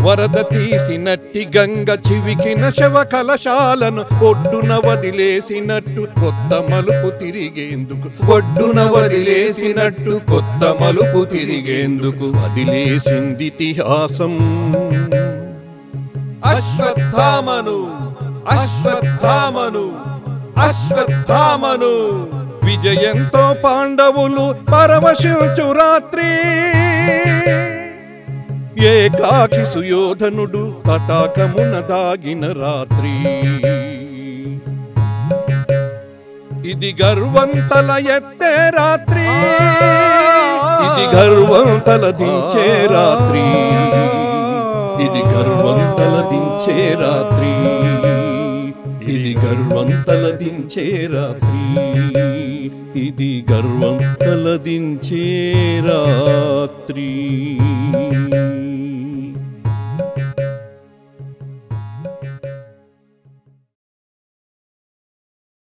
వరద తీసినట్టి గంగ చివికిన శవ కలశాలను ఒడ్డున వదిలేసినట్టు కొత్త మలుపు తిరిగేందుకు ఒడ్డున వదిలేసినట్టు కొత్త మలుపు తిరిగేందుకు వదిలేసింది ఇతిహాసం అశ్వత్థామను అశ్వత్థామను అశ్వత్థామను విజయంతో పాండవులు పరవశించు రాత్రి ఏకాకి సుయోధనుడు తటాకమున దాగిన రాత్రి ఇది గర్వంతల ఎత్తే రాత్రి ఇది గర్వంతల దించే రాత్రి ఇది గర్వంతల దించే రాత్రి ఇది గర్వంతల దించే రాత్రి ఇది గర్వంతల దించే రాత్రి